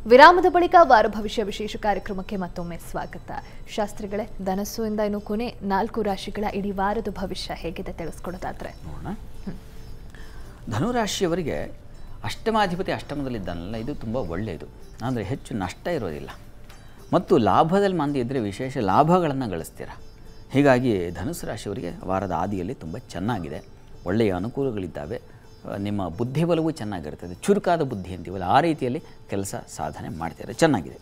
ವಿರಾಮದ ಬಳಿಕ ವಾರ ಭವಿಷ್ಯ ವಿಶೇಷ ಕಾರ್ಯಕ್ರಮಕ್ಕೆ ಮತ್ತೊಮ್ಮೆ ಸ್ವಾಗತ ಶಾಸ್ತ್ರಿಗಳೇ ಧನಸ್ಸು ಇಂದ ಇನ್ನು ಕೊನೆ ನಾಲ್ಕು ರಾಶಿಗಳ ಇಡೀ ವಾರದ ಭವಿಷ್ಯ ಹೇಗಿದೆ ತಿಳಿಸ್ಕೊಡೋದಾದ್ರೆ ನೋಡೋಣ ಧನುರಾಶಿಯವರಿಗೆ ಅಷ್ಟಮಾಧಿಪತಿ ಅಷ್ಟಮದಲ್ಲಿದ್ದಾನಲ್ಲ ಇದು ತುಂಬ ಒಳ್ಳೆಯದು ಅಂದರೆ ಹೆಚ್ಚು ನಷ್ಟ ಇರೋದಿಲ್ಲ ಮತ್ತು ಲಾಭದಲ್ಲಿ ಮಂದಿ ಇದ್ದರೆ ವಿಶೇಷ ಲಾಭಗಳನ್ನು ಗಳಿಸ್ತೀರ ಹೀಗಾಗಿ ಧನುಸು ರಾಶಿಯವರಿಗೆ ವಾರದ ಆದಿಯಲ್ಲಿ ತುಂಬ ಚೆನ್ನಾಗಿದೆ ಒಳ್ಳೆಯ ಅನುಕೂಲಗಳಿದ್ದಾವೆ ಆ, ನಿಮ್ಮ ಬುದ್ಧಿಬಲವೂ ಚೆನ್ನಾಗಿರ್ತದೆ ಚುರುಕಾದ ಬುದ್ಧಿ ಅಂತೀವಲ್ಲ ಆ ರೀತಿಯಲ್ಲಿ ಕೆಲಸ ಸಾಧನೆ ಮಾಡ್ತಾರೆ ಚೆನ್ನಾಗಿದೆ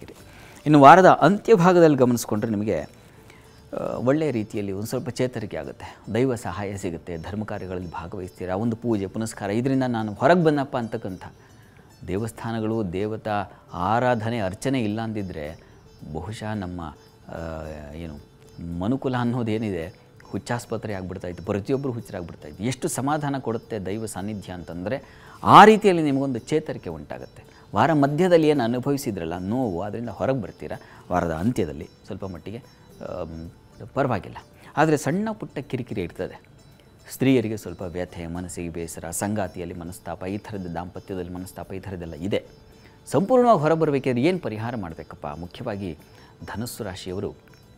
ಇನ್ನು ವಾರದ ಅಂತ್ಯಭಾಗದಲ್ಲಿ ಗಮನಿಸ್ಕೊಂಡ್ರೆ ನಿಮಗೆ ಆ, ಒಳ್ಳೆಯ ರೀತಿಯಲ್ಲಿ ಒಂದು ಸ್ವಲ್ಪ ಚೇತರಿಕೆ ಆಗುತ್ತೆ ದೈವ ಸಹಾಯ ಸಿಗುತ್ತೆ ಧರ್ಮ ಕಾರ್ಯಗಳಲ್ಲಿ ಭಾಗವಹಿಸ್ತೀರಾ ಒಂದು ಪೂಜೆ ಪುನಸ್ಕಾರ ಇದರಿಂದ ನಾನು ಹೊರಗೆ ಬಂದಪ್ಪ ಅಂತಕ್ಕಂಥ ದೇವಸ್ಥಾನಗಳು ದೇವತಾ ಆರಾಧನೆ ಅರ್ಚನೆ ಇಲ್ಲ ಅಂದಿದ್ದರೆ ಬಹುಶಃ ನಮ್ಮ ಆ, ಏನು ಮನುಕುಲ ಅನ್ನೋದೇನಿದೆ ಹುಚ್ಚಾಸ್ಪತ್ರೆ ಆಗ್ಬಿಡ್ತಾಯಿತ್ತು ಪ್ರತಿಯೊಬ್ಬರು ಹುಚ್ಚರಾಗ್ಬಿಡ್ತಾಯಿತ್ತು ಎಷ್ಟು ಸಮಾಧಾನ ಕೊಡುತ್ತೆ ದೈವ ಸಾನ್ನಿಧ್ಯ ಅಂತಂದರೆ ಆ ರೀತಿಯಲ್ಲಿ ನಿಮಗೊಂದು ಚೇತರಿಕೆ ಉಂಟಾಗುತ್ತೆ ವಾರ ಮಧ್ಯದಲ್ಲಿ ಏನು ಅನುಭವಿಸಿದ್ರಲ್ಲ ನೋವು ಅದರಿಂದ ಹೊರಗೆ ಬರ್ತೀರಾ ವಾರದ ಅಂತ್ಯದಲ್ಲಿ ಸ್ವಲ್ಪ ಮಟ್ಟಿಗೆ ಆಮ್, ಪರವಾಗಿಲ್ಲ ಆದರೆ ಸಣ್ಣ ಪುಟ್ಟ ಕಿರಿಕಿರಿ ಇರ್ತದೆ ಸ್ತ್ರೀಯರಿಗೆ ಸ್ವಲ್ಪ ವ್ಯಥೆ ಮನಸ್ಸಿಗೆ ಬೇಸರ ಸಂಗಾತಿಯಲ್ಲಿ ಮನಸ್ತಾಪ ಈ ಥರದ ದಾಂಪತ್ಯದಲ್ಲಿ ಮನಸ್ತಾಪ ಈ ಥರದ್ದೆಲ್ಲ ಇದೆ ಸಂಪೂರ್ಣವಾಗಿ ಹೊರಬರಬೇಕಾದ್ರೆ ಏನು ಪರಿಹಾರ ಮಾಡಬೇಕಪ್ಪ ಮುಖ್ಯವಾಗಿ ಧನುಸ್ಸು ರಾಶಿಯವರು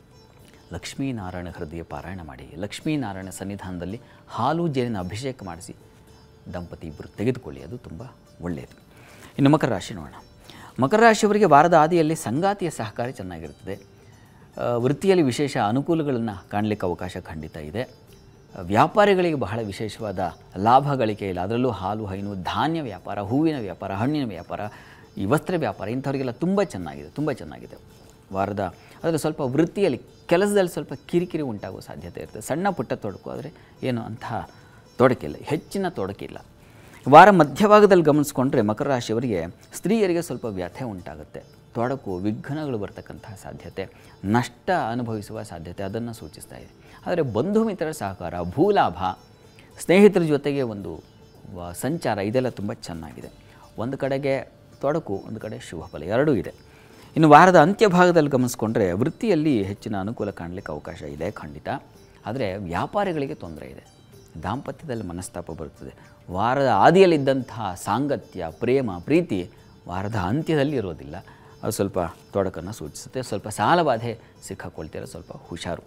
ಲಕ್ಷ್ಮೀನಾರಾಯಣ ಹೃದಯ ಪಾರಾಯಣ ಮಾಡಿ ಲಕ್ಷ್ಮೀನಾರಾಯಣ ಸನ್ನಿಧಾನದಲ್ಲಿ ಹಾಲು ಜೇನಿನ ಅಭಿಷೇಕ ಮಾಡಿಸಿ ದಂಪತಿ ಇಬ್ಬರು ತೆಗೆದುಕೊಳ್ಳಿ ಅದು ತುಂಬ ಒಳ್ಳೆಯದು ಇನ್ನು ಮಕರ ರಾಶಿ ನೋಡೋಣ ಮಕರ ರಾಶಿಯವರಿಗೆ ವಾರದ ಆದಿಯಲ್ಲಿ ಸಂಗಾತಿಯ ಸಹಕಾರ ಚೆನ್ನಾಗಿರ್ತದೆ ಆ, ವೃತ್ತಿಯಲ್ಲಿ ವಿಶೇಷ ಅನುಕೂಲಗಳನ್ನು ಕಾಣಲಿಕ್ಕೆ ಅವಕಾಶ ಖಂಡಿತ ಇದೆ ಆ, ವ್ಯಾಪಾರಿಗಳಿಗೆ ಬಹಳ ವಿಶೇಷವಾದ ಲಾಭ ಗಳಿಕೆ ಇಲ್ಲ ಅದರಲ್ಲೂ ಹಾಲು ಹೈನು ಧಾನ್ಯ ವ್ಯಾಪಾರ ಹೂವಿನ ವ್ಯಾಪಾರ ಹಣ್ಣಿನ ವ್ಯಾಪಾರ ಈ ವಸ್ತ್ರ ವ್ಯಾಪಾರ ಇಂಥವರಿಗೆಲ್ಲ ತುಂಬ ಚೆನ್ನಾಗಿದೆ ತುಂಬ ಚೆನ್ನಾಗಿದೆ ವಾರದ ಆದರೆ ಸ್ವಲ್ಪ ವೃತ್ತಿಯಲ್ಲಿ ಕೆಲಸದಲ್ಲಿ ಸ್ವಲ್ಪ ಕಿರಿಕಿರಿ ಉಂಟಾಗುವ ಸಾಧ್ಯತೆ ಇರ್ತದೆ ಸಣ್ಣ ಪುಟ್ಟ ತೊಡಕು ಆದರೆ ಏನು ಅಂತಹ ತೊಡಕಿಲ್ಲ ಹೆಚ್ಚಿನ ತೊಡಕಿಲ್ಲ ವಾರ ಮಧ್ಯಭಾಗದಲ್ಲಿ ಗಮನಿಸ್ಕೊಂಡ್ರೆ ಮಕರ ರಾಶಿಯವರಿಗೆ ಸ್ತ್ರೀಯರಿಗೆ ಸ್ವಲ್ಪ ವ್ಯಥೆ ಉಂಟಾಗುತ್ತೆ ತೊಡಕು ವಿಘ್ನಗಳು ಬರ್ತಕ್ಕಂತಹ ಸಾಧ್ಯತೆ ನಷ್ಟ ಅನುಭವಿಸುವ ಸಾಧ್ಯತೆ ಅದನ್ನು ಸೂಚಿಸ್ತಾ ಇದೆ ಆದರೆ ಬಂಧು ಮಿತ್ರರ ಸಹಕಾರ ಭೂಲಾಭ ಸ್ನೇಹಿತರ ಜೊತೆಗೆ ಒಂದು ವ- ಸಂಚಾರ ಇದೆಲ್ಲ ತುಂಬ ಚೆನ್ನಾಗಿದೆ ಒಂದು ಕಡೆಗೆ ತೊಡಕು ಒಂದು ಕಡೆ ಶುಭ ಫಲ ಎರಡೂ ಇದೆ ಇನ್ನು ವಾರದ ಅಂತ್ಯಭಾಗದಲ್ಲಿ ಗಮನಿಸ್ಕೊಂಡ್ರೆ ವೃತ್ತಿಯಲ್ಲಿ ಹೆಚ್ಚಿನ ಅನುಕೂಲ ಕಾಣಲಿಕ್ಕೆ ಅವಕಾಶ ಇದೆ ಖಂಡಿತ ಆದರೆ ವ್ಯಾಪಾರಿಗಳಿಗೆ ತೊಂದರೆ ಇದೆ ದಾಂಪತ್ಯದಲ್ಲಿ ಮನಸ್ತಾಪ ಬರುತ್ತದೆ ವಾರದ ಆದಿಯಲ್ಲಿದ್ದಂತಹ ಸಾಂಗತ್ಯ ಪ್ರೇಮ ಪ್ರೀತಿ ವಾರದ ಅಂತ್ಯದಲ್ಲಿ ಇರೋದಿಲ್ಲ ಅದು ಸ್ವಲ್ಪ ತೊಡಕನ್ನು ಸೂಚಿಸುತ್ತೆ ಸ್ವಲ್ಪ ಸಾಲಬಾಧೆ ಸಿಕ್ಕಾಕೊಳ್ತೀರ ಸ್ವಲ್ಪ ಹುಷಾರು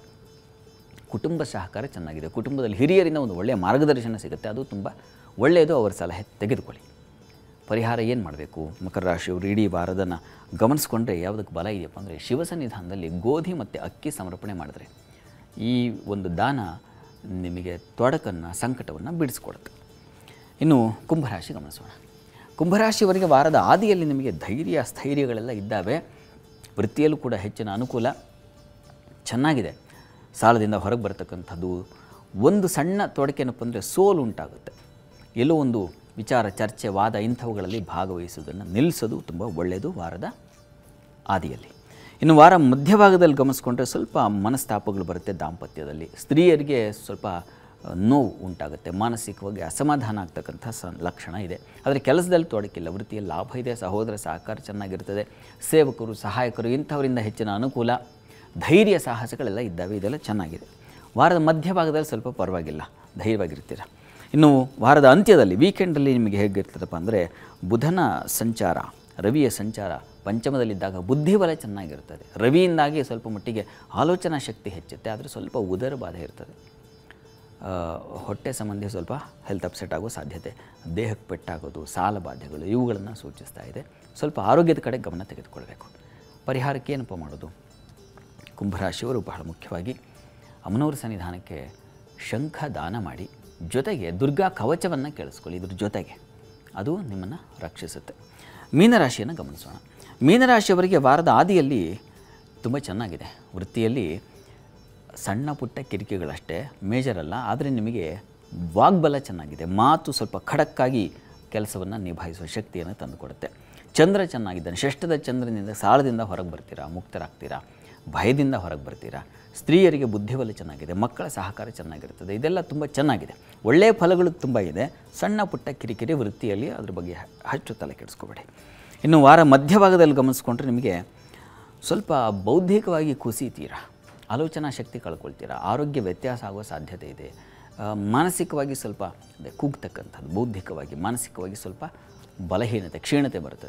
ಕುಟುಂಬ ಸಹಕಾರ ಚೆನ್ನಾಗಿದೆ ಕುಟುಂಬದಲ್ಲಿ ಹಿರಿಯರಿಂದ ಒಂದು ಒಳ್ಳೆಯ ಮಾರ್ಗದರ್ಶನ ಸಿಗುತ್ತೆ ಅದು ತುಂಬ ಒಳ್ಳೆಯದು ಅವರ ಸಲಹೆ ತೆಗೆದುಕೊಳ್ಳಿ ಪರಿಹಾರ ಏನು ಮಾಡಬೇಕು ಮಕರ ರಾಶಿಯವರು ಇಡೀ ವಾರದನ್ನು ಗಮನಿಸ್ಕೊಂಡ್ರೆ ಯಾವುದಕ್ಕೆ ಬಲ ಇದೆಯಪ್ಪ ಅಂದರೆ ಶಿವ ಸನ್ನಿಧಾನದಲ್ಲಿ ಗೋಧಿ ಮತ್ತು ಅಕ್ಕಿ ಸಮರ್ಪಣೆ ಮಾಡಿದ್ರೆ ಈ ಒಂದು ದಾನ ನಿಮಗೆ ತೊಡಕನ್ನು ಸಂಕಟವನ್ನು ಬಿಡಿಸ್ಕೊಡುತ್ತೆ ಇನ್ನು ಕುಂಭರಾಶಿ ಗಮನಿಸೋಣ ಕುಂಭರಾಶಿಯವರಿಗೆ ವಾರದ ಆದಿಯಲ್ಲಿ ನಿಮಗೆ ಧೈರ್ಯ ಸ್ಥೈರ್ಯಗಳೆಲ್ಲ ಇದ್ದಾವೆ ವೃತ್ತಿಯಲ್ಲೂ ಕೂಡ ಹೆಚ್ಚಿನ ಅನುಕೂಲ ಚೆನ್ನಾಗಿದೆ ಸಾಲದಿಂದ ಹೊರಗೆ ಬರತಕ್ಕಂಥದ್ದು ಒಂದು ಸಣ್ಣ ತೊಡಕೇನಪ್ಪ ಅಂದರೆ ಸೋಲು ಉಂಟಾಗುತ್ತೆ ಎಲ್ಲೋ ಒಂದು ವಿಚಾರ ಚರ್ಚೆ ವಾದ ಇಂಥವುಗಳಲ್ಲಿ ಭಾಗವಹಿಸೋದನ್ನು ನಿಲ್ಲಿಸೋದು ತುಂಬ ಒಳ್ಳೆಯದು ವಾರದ ಆದಿಯಲ್ಲಿ ಇನ್ನು ವಾರ ಮಧ್ಯಭಾಗದಲ್ಲಿ ಗಮನಿಸ್ಕೊಂಡ್ರೆ ಸ್ವಲ್ಪ ಮನಸ್ತಾಪಗಳು ಬರುತ್ತೆ ದಾಂಪತ್ಯದಲ್ಲಿ ಸ್ತ್ರೀಯರಿಗೆ ಸ್ವಲ್ಪ ಆ, ನೋವು ಉಂಟಾಗುತ್ತೆ ಮಾನಸಿಕವಾಗಿ ಅಸಮಾಧಾನ ಆಗ್ತಕ್ಕಂಥ ಸ ಲಕ್ಷಣ ಇದೆ ಆದರೆ ಕೆಲಸದಲ್ಲಿ ತೊಡಕಿಲ್ಲ ವೃತ್ತಿಯಲ್ಲಿ ಲಾಭ ಇದೆ ಸಹೋದರ ಸಹಕಾರ ಚೆನ್ನಾಗಿರ್ತದೆ ಸೇವಕರು ಸಹಾಯಕರು ಇಂಥವರಿಂದ ಹೆಚ್ಚಿನ ಅನುಕೂಲ ಧೈರ್ಯ ಸಾಹಸಗಳೆಲ್ಲ ಇದ್ದಾವೆ ಇದೆಲ್ಲ ಚೆನ್ನಾಗಿದೆ ವಾರದ ಮಧ್ಯಭಾಗದಲ್ಲಿ ಸ್ವಲ್ಪ ಪರವಾಗಿಲ್ಲ ಧೈರ್ಯವಾಗಿರ್ತೀರ ಇನ್ನು ವಾರದ ಅಂತ್ಯದಲ್ಲಿ ವೀಕೆಂಡಲ್ಲಿ ನಿಮಗೆ ಹೇಗಿರ್ತದಪ್ಪ ಅಂದರೆ ಬುಧನ ಸಂಚಾರ ರವಿಯ ಸಂಚಾರ ಪಂಚಮದಲ್ಲಿದ್ದಾಗ ಬುದ್ಧಿಬಲ ಚೆನ್ನಾಗಿರ್ತದೆ ರವಿಯಿಂದಾಗಿ ಸ್ವಲ್ಪ ಮಟ್ಟಿಗೆ ಆಲೋಚನಾ ಶಕ್ತಿ ಹೆಚ್ಚುತ್ತೆ ಆದರೆ ಸ್ವಲ್ಪ ಉದರ ಬಾಧೆ ಇರ್ತದೆ ಆ, ಹೊಟ್ಟೆ ಸಂಬಂಧಿ ಸ್ವಲ್ಪ ಹೆಲ್ತ್ ಅಪ್ಸೆಟ್ ಆಗೋ ಸಾಧ್ಯತೆ ದೇಹಕ್ಕೆ ಪೆಟ್ಟಾಗೋದು ಸಾಲ ಬಾಧೆಗಳು ಇವುಗಳನ್ನು ಸೂಚಿಸ್ತಾ ಇದೆ ಸ್ವಲ್ಪ ಆರೋಗ್ಯದ ಕಡೆ ಗಮನ ತೆಗೆದುಕೊಳ್ಬೇಕು ಪರಿಹಾರಕ್ಕೆ ಏನಪ್ಪ ಮಾಡೋದು ಕುಂಭರಾಶಿಯವರು ಬಹಳ ಮುಖ್ಯವಾಗಿ ಅಮ್ಮನವರ ಸನ್ನಿಧಾನಕ್ಕೆ ಶಂಖ ದಾನ ಮಾಡಿ ಜೊತೆಗೆ ದುರ್ಗಾ ಕವಚವನ್ನು ಕೇಳಿಸ್ಕೊಳ್ಳಿ ಇದ್ರ ಜೊತೆಗೆ ಅದು ನಿಮ್ಮನ್ನು ರಕ್ಷಿಸುತ್ತೆ ಮೀನರಾಶಿಯನ್ನು ಗಮನಿಸೋಣ ಮೀನರಾಶಿಯವರಿಗೆ ವಾರದ ಆದಿಯಲ್ಲಿ ತುಂಬ ಚೆನ್ನಾಗಿದೆ ವೃತ್ತಿಯಲ್ಲಿ ಸಣ್ಣ ಪುಟ್ಟ ಕಿರಿಕಿಗಳಷ್ಟೇ ಮೇಜರ್ ಅಲ್ಲ ಆದರೆ ನಿಮಗೆ ವಾಗ್ಬಲ ಚೆನ್ನಾಗಿದೆ ಮಾತು ಸ್ವಲ್ಪ ಖಡಕ್ಕಾಗಿ ಕೆಲಸವನ್ನು ನಿಭಾಯಿಸುವ ಶಕ್ತಿಯನ್ನು ತಂದುಕೊಡುತ್ತೆ ಚಂದ್ರ ಚೆನ್ನಾಗಿದ್ದಾನೆ ಷಷ್ಠದ ಚಂದ್ರನಿಂದ ಸಾಲದಿಂದ ಹೊರಗೆ ಬರ್ತೀರಾ ಮುಕ್ತರಾಗ್ತೀರಾ ಭಯದಿಂದ ಹೊರಗೆ ಬರ್ತೀರಾ ಸ್ತ್ರೀಯರಿಗೆ ಬುದ್ಧಿಬಲ ಚೆನ್ನಾಗಿದೆ ಮಕ್ಕಳ ಸಹಕಾರ ಚೆನ್ನಾಗಿರ್ತದೆ ಇದೆಲ್ಲ ತುಂಬ ಚೆನ್ನಾಗಿದೆ ಒಳ್ಳೆಯ ಫಲಗಳು ತುಂಬ ಇದೆ ಸಣ್ಣ ಪುಟ್ಟ ಕಿರಿಕಿರಿ ವೃತ್ತಿಯಲ್ಲಿ ಅದ್ರ ಬಗ್ಗೆ ಹೆಚ್ಚು ತಲೆ ಕೆಡಿಸ್ಕೋಬೇಡಿ ಇನ್ನು ವಾರ ಮಧ್ಯಭಾಗದಲ್ಲಿ ಗಮನಿಸ್ಕೊಂಡ್ರೆ ನಿಮಗೆ ಸ್ವಲ್ಪ ಬೌದ್ಧಿಕವಾಗಿ ಕುಸಿತೀರಾ ಆಲೋಚನಾ ಶಕ್ತಿ ಕಳ್ಕೊಳ್ತೀರಾ ಆರೋಗ್ಯ ವ್ಯತ್ಯಾಸ ಆಗುವ ಸಾಧ್ಯತೆ ಇದೆ ಆ, ಮಾನಸಿಕವಾಗಿ ಸ್ವಲ್ಪ ಅದೇ ಕುಗ್ತಕ್ಕಂಥದ್ದು ಬೌದ್ಧಿಕವಾಗಿ ಮಾನಸಿಕವಾಗಿ ಸ್ವಲ್ಪ ಬಲಹೀನತೆ ಕ್ಷೀಣತೆ ಬರ್ತದೆ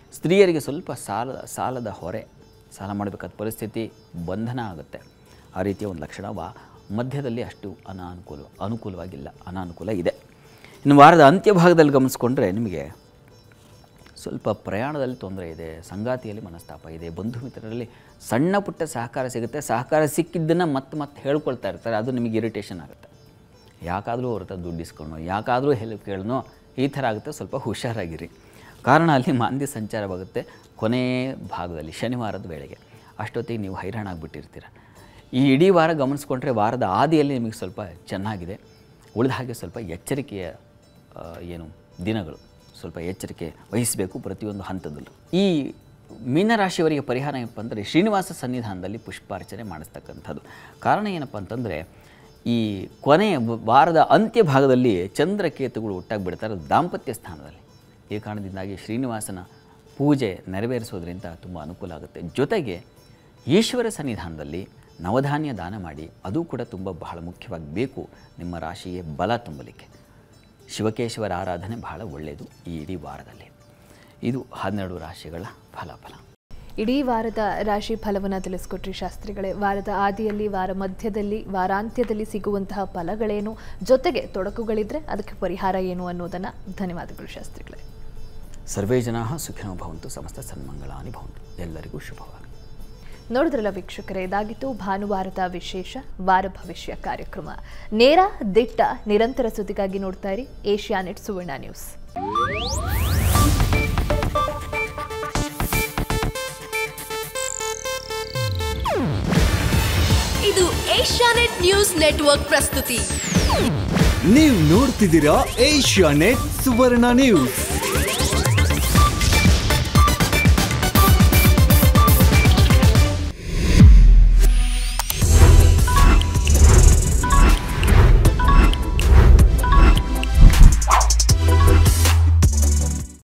ಸ್ತ್ರೀಯರಿಗೆ ಸ್ವಲ್ಪ ಸಾಲ ಸಾಲದ ಹೊರೆ ಸಾಲ ಮಾಡಬೇಕಾದ ಪರಿಸ್ಥಿತಿ ಬಂಧನ ಆಗುತ್ತೆ ಆ ರೀತಿಯ ಒಂದು ಲಕ್ಷಣ ವಾ ಮಧ್ಯದಲ್ಲಿ ಅಷ್ಟು ಅನಾನುಕೂಲ ಅನುಕೂಲವಾಗಿಲ್ಲ ಅನಾನುಕೂಲ ಇದೆ ಇನ್ನು ವಾರದ ಅಂತ್ಯಭಾಗದಲ್ಲಿ ಗಮನಿಸ್ಕೊಂಡ್ರೆ ನಿಮಗೆ ಸ್ವಲ್ಪ ಪ್ರಯಾಣದಲ್ಲಿ ತೊಂದರೆ ಇದೆ ಸಂಗಾತಿಯಲ್ಲಿ ಮನಸ್ತಾಪ ಇದೆ ಬಂಧು ಮಿತ್ರರಲ್ಲಿ ಸಣ್ಣ ಪುಟ್ಟ ಸಹಕಾರ ಸಿಗುತ್ತೆ ಸಹಕಾರ ಸಿಕ್ಕಿದ್ದನ್ನು ಮತ್ತೆ ಮತ್ತೆ ಹೇಳ್ಕೊಳ್ತಾ ಇರ್ತಾರೆ ಅದು ನಿಮಗೆ ಇರಿಟೇಷನ್ ಆಗುತ್ತೆ ಯಾಕಾದರೂ ಅವ್ರ ಹತ್ರ ದುಡ್ಡು ಇಸ್ಕೊಳ್ಳೋ ಯಾಕಾದರೂ ಹೆಲ್ಪ್ ಕೇಳನೋ ಈ ಥರ ಆಗುತ್ತೆ ಸ್ವಲ್ಪ ಹುಷಾರಾಗಿರಿ ಕಾರಣ ಅಲ್ಲಿ ಮಾಂದ್ಯ ಸಂಚಾರವಾಗುತ್ತೆ ಕೊನೆ ಭಾಗದಲ್ಲಿ ಶನಿವಾರದ ವೇಳೆಗೆ ಅಷ್ಟೊತ್ತಿಗೆ ನೀವು ಹೈರಾಣಾಗ್ಬಿಟ್ಟಿರ್ತೀರ ಈ ಇಡೀ ವಾರ ಗಮನಿಸ್ಕೊಂಡ್ರೆ ವಾರದ ಆದಿಯಲ್ಲಿ ನಿಮಗೆ ಸ್ವಲ್ಪ ಚೆನ್ನಾಗಿದೆ ಉಳಿದ ಹಾಗೆ ಸ್ವಲ್ಪ ಎಚ್ಚರಿಕೆಯ ಆ, ಏನು ದಿನಗಳು ಸ್ವಲ್ಪ ಎಚ್ಚರಿಕೆ ವಹಿಸಬೇಕು ಪ್ರತಿಯೊಂದು ಹಂತದಲ್ಲೂ ಈ ಮೀನರಾಶಿಯವರಿಗೆ ಪರಿಹಾರ ಏನಪ್ಪ ಅಂದರೆ ಶ್ರೀನಿವಾಸ ಸನ್ನಿಧಾನದಲ್ಲಿ ಪುಷ್ಪಾರ್ಚನೆ ಮಾಡಿಸ್ತಕ್ಕಂಥದ್ದು ಕಾರಣ ಏನಪ್ಪ ಅಂತಂದರೆ ಈ ಕೊನೆಯ ವ- ವಾರದ ಅಂತ್ಯ ಭಾಗದಲ್ಲಿ ಚಂದ್ರಕೇತುಗಳು ಒಟ್ಟಾಗಿ ಬಿಡ್ತಾರೆ ದಾಂಪತ್ಯ ಸ್ಥಾನದಲ್ಲಿ ಈ ಕಾರಣದಿಂದಾಗಿ ಶ್ರೀನಿವಾಸನ ಪೂಜೆ ನೆರವೇರಿಸೋದ್ರಿಂದ ತುಂಬ ಅನುಕೂಲ ಆಗುತ್ತೆ ಜೊತೆಗೆ ಈಶ್ವರ ಸನ್ನಿಧಾನದಲ್ಲಿ ನವಧಾನ್ಯ ದಾನ ಮಾಡಿ ಅದು ಕೂಡ ತುಂಬ ಬಹಳ ಮುಖ್ಯವಾಗಿ ಬೇಕು ನಿಮ್ಮ ರಾಶಿಗೆ ಬಲ ತುಂಬಲಿಕ್ಕೆ ಶಿವಕೇಶ್ವರ ಆರಾಧನೆ ಬಹಳ ಒಳ್ಳೆಯದು ಈ ಇಡೀ ವಾರದಲ್ಲಿ ಇದು ಹನ್ನೆರಡು ರಾಶಿಗಳ ಫಲಾಫಲ ಇಡೀ ವಾರದ ರಾಶಿ ಫಲವನ್ನು ತಿಳಿಸ್ಕೊಟ್ರಿ ಶಾಸ್ತ್ರಿಗಳೇ ವಾರದ ಆದಿಯಲ್ಲಿ ವಾರ ಮಧ್ಯದಲ್ಲಿ ವಾರಾಂತ್ಯದಲ್ಲಿ ಸಿಗುವಂತಹ ಫಲಗಳೇನು ಜೊತೆಗೆ ತೊಡಕುಗಳಿದ್ರೆ ಅದಕ್ಕೆ ಪರಿಹಾರ ಏನು ಅನ್ನೋದನ್ನ ಧನ್ಯವಾದಗಳು ಶಾಸ್ತ್ರಿಗಳೇ ಸರ್ವೇ ಜನಾ ಸುಖಿನೋ ಭವಂತು ಸಮಸ್ತ ಸನ್ಮಂಗಳಾನಿ ಭವಂತು ಎಲ್ಲರಿಗೂ ಶುಭವಾಗಿ ನೋಡಿದ್ರಲ್ಲ ವೀಕ್ಷಕರೇ ಇದಾಗಿತ್ತು ಭಾನುವಾರದ ವಿಶೇಷ ವಾರ ಭವಿಷ್ಯ ಕಾರ್ಯಕ್ರಮ ನೇರ ದಿಟ್ಟ ನಿರಂತರ ಸುದ್ದಿಗಾಗಿ ನೋಡ್ತಾ ಇರಿ ಏಷ್ಯಾನೆಟ್ ಸುವರ್ಣ ನ್ಯೂಸ್ ಇದು ಏಷ್ಯಾನೆಟ್ ನ್ಯೂಸ್ ನೆಟ್ವರ್ಕ್ ಪ್ರಸ್ತುತಿ ನೀವು ನೋಡ್ತಿದ್ದೀರಾ ಏಷ್ಯಾ ನೆಟ್ ಸುವರ್ಣ ನ್ಯೂಸ್